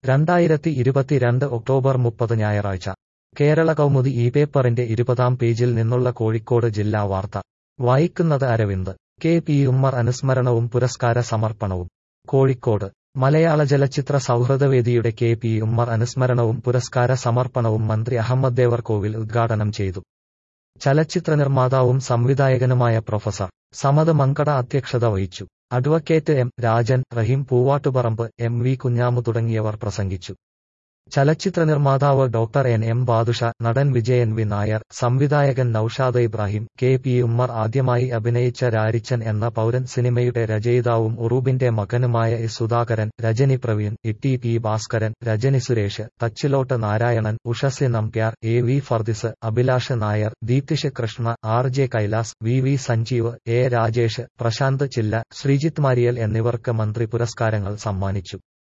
രണ്ടായിരത്തി ഇരുപത്തിരണ്ട് ഒക്ടോബർ മുപ്പത് ഞായറാഴ്ച കേരള കൗമുദി ഈ പേപ്പറിന്റെ ഇരുപതാം പേജിൽ നിന്നുള്ള കോഴിക്കോട് ജില്ലാ വാർത്ത വായിക്കുന്നത് അരവിന്ദ് കെ പി ഉമ്മർ അനുസ്മരണവും പുരസ്കാര സമർപ്പണവും കോഴിക്കോട് മലയാള ചലച്ചിത്ര സൗഹൃദവേദിയുടെ കെ പി ഉമ്മർ അനുസ്മരണവും പുരസ്കാര സമർപ്പണവും മന്ത്രി അഹമ്മദ് ദേവർകോവിൽ ഉദ്ഘാടനം ചെയ്തു ചലച്ചിത്ര നിർമ്മാതാവും സംവിധായകനുമായ പ്രൊഫസർ സമദ് മങ്കട അധ്യക്ഷത വഹിച്ചു advocate M Rajan Rahim Poovattuparamba M V Kunhamu തുടങ്ങിയവർ പ്രസംഗിച്ചു ചലച്ചിത്ര നിർമ്മാതാവ് ഡോക്ടർ എൻ എം ബാദുഷ നടൻ വിജയൻ വി നായർ സംവിധായകൻ നൌഷാദ് ഇബ്രാഹിം കെ പി ഉമ്മർ ആദ്യമായി അഭിനയിച്ച രാരിച്ചൻ എന്ന പൗരൻ സിനിമയുടെ രചയിതാവും ഉറൂബിന്റെ മകനുമായ A Sudhakaran Rajani Praveen Itty P Bhaskaran Rajani Suresh Thachilott Narayanan Ushasi Nambiar A V Fardis Abhilash Nair Deeptish Krishna R J Kailas V V Sanjeev A Rajesh Prashanth Chilla Sreejith മാരിയൽ എന്നിവർക്ക് മന്ത്രി പുരസ്കാരങ്ങൾ സമ്മാനിച്ചു